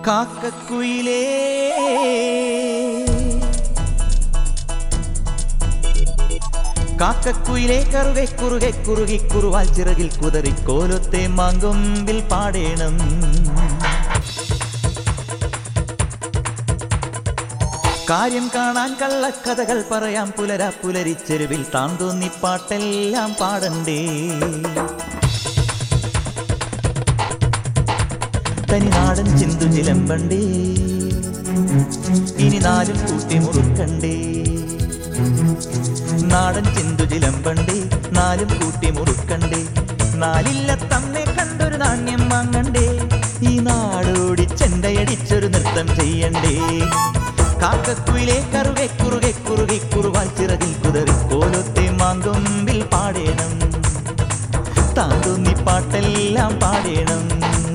കാക്കക്കുയിലേ കാക്കക്കുയിലേ കറുകെ കുറുകെ കുറുകി കുറുവാൽ ചിറകിൽ കുതറി കോലത്തെ മാങ്കൊമ്പിൽ പാടേണം കാര്യം കാണാൻ കള്ളക്കഥകൾ പറയാം പുലരാ പുലരിച്ചെരുവിൽ താൻ തോന്നി പാട്ടെല്ലാം പാടണ്ടേ തനിനാടൻ ചിന്തു ചിലമ്പണ്ടേ ഇനി നാലും കൂട്ടി മുറുക്കണ്ടേ നാടൻ ചിന്തു ചിലമ്പണ്ടേ നാലും കൂട്ടി മുറുക്കണ്ടേ നാലില്ല തമ്മെ കണ്ടൊരു നാണ്യം വാങ്ങണ്ടേ ഈ നാടോടി ചെണ്ടയടിച്ചൊരു നൃത്തം ചെയ്യണ്ടേ കാക്കക്കുയിലെ കറുകെ കുറുകെ കുറുകി കുറുവാൽ ചിറകിൽ കുതറി കോലത്തെ മാങ്കൊമ്പിൽ പാടേണം താന്തോന്നി പാട്ടെല്ലാം പാടേണം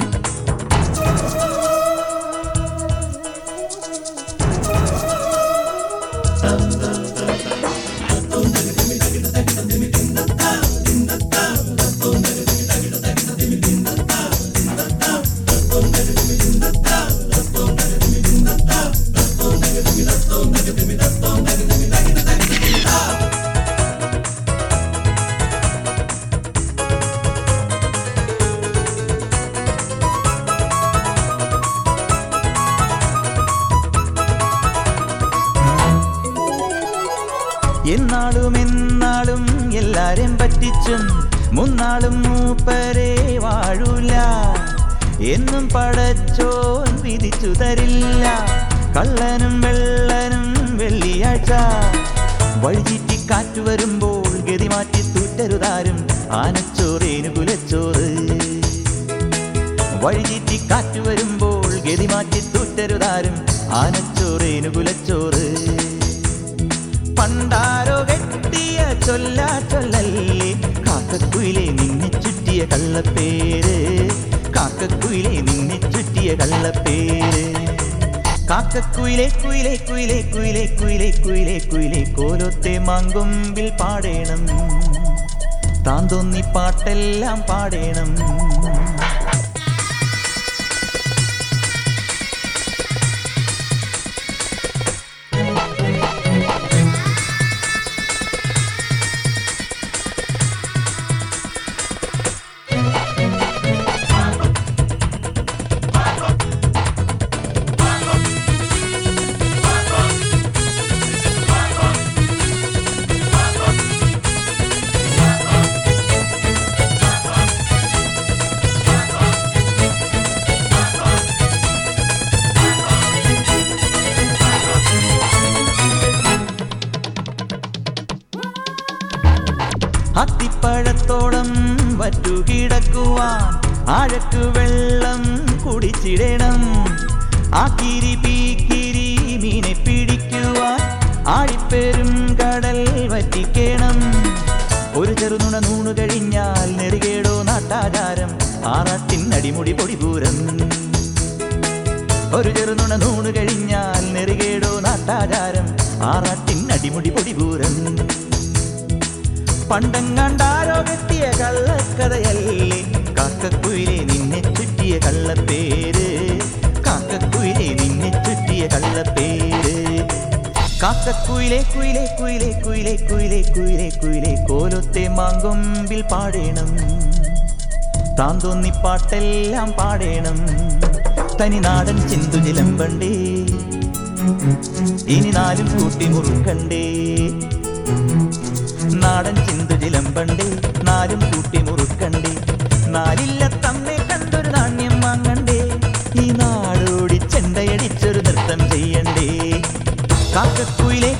എന്നാളും എന്നാളും എല്ലാരും പറ്റിച്ചും മുന്നാളും മൂപ്പരെ വാഴൂല എന്നും പടച്ചോൻ വിധിച്ചു തരില്ല കള്ളനും വെള്ളനും വെള്ളിയാഴ്ച വഴിചീറ്റി കാറ്റു വരുമ്പോൾ ഗതി മാറ്റി തൂറ്റരുതാരും ആനച്ചോറേനു കുലച്ചോറ് വഴിചീറ്റി കാറ്റു വരുമ്പോൾ ഗതി മാറ്റി തൂറ്റരുതാരും ആനച്ചോറേനു കുലച്ചോറ് പണ്ടാരോ കെട്ടിയ ചൊല്ല ചൊല്ലല്ലേ കാക്കക്കുയിലെ നിന്നെ ചുറ്റിയ കള്ളപ്പേര് കാക്കക്കുയിലെ നിന്നെ ചുറ്റിയ കള്ളപ്പേര് കാക്കക്കുയിലെ കുയിലെ കുയിലെ കുയിലെ കുയിലെ കുയിലെ കുയിലെ കോലത്തെ മാങ്കൊമ്പിൽ പാടേണം താൻ തോന്നി പാട്ടെല്ലാം പാടേണം അത്തിപ്പഴത്തോളം വറ്റുകിടക്കുവാൻ ആഴക്ക് വെള്ളം കുടിച്ചിടണം ആ കിരി പീക്കിരി മീനെ പിടിക്കുവാൻ ആഴിപ്പെരും കടൽ വറ്റിക്കണം ഒരു ചെറുനുണ നൂണു കഴിഞ്ഞാൽ നെറുകേടോ നാട്ടാചാരം ആറാട്ടിൻ അടിമുടി പൊടിപൂരം ഒരു ചെറുനുണ നൂണു കഴിഞ്ഞാൽ നെറുകേടോ നാട്ടാചാരം ആറാട്ടിൻ അടിമുടി പൊടിപൂരം പണ്ടങ്ങാണ്ടാരോ കെട്ടിയ കള്ളക്കഥയല്ലേ കാക്കക്കുയിലെ നിന്നെ ചുറ്റിയ കള്ളപ്പേര് കാക്കക്കുയിലെ നിന്നെ ചുറ്റിയ കള്ളപ്പേര് കാക്കക്കുയിലെ കുയിലെ കുയിലെ കുയിലെ കുയിലെ കുയിലെ കുയിലെ കോലത്തെ മാങ്കൊമ്പിൽ പാടേണം താൻ തോന്നി പാട്ടെല്ലാം പാടേണം തനി നാടൻ ചിന്തു ചിലമ്പണ്ടേ ഇനി നാലും കൂട്ടി മുറുക്കണ്ടേ നാടൻ ചിന്തു ചിലമ്പണ്ടേ നാലും കൂട്ടി മുറുക്കണ്ടേ നാലില്ല തമ്മെ കണ്ടൊരു നാണ്യം വാങ്ങണ്ടേ ഈ നാടോടി ചെണ്ടയടിച്ചൊരു നൃത്തം ചെയ്യണ്ടേ കാക്കക്കുയിലെ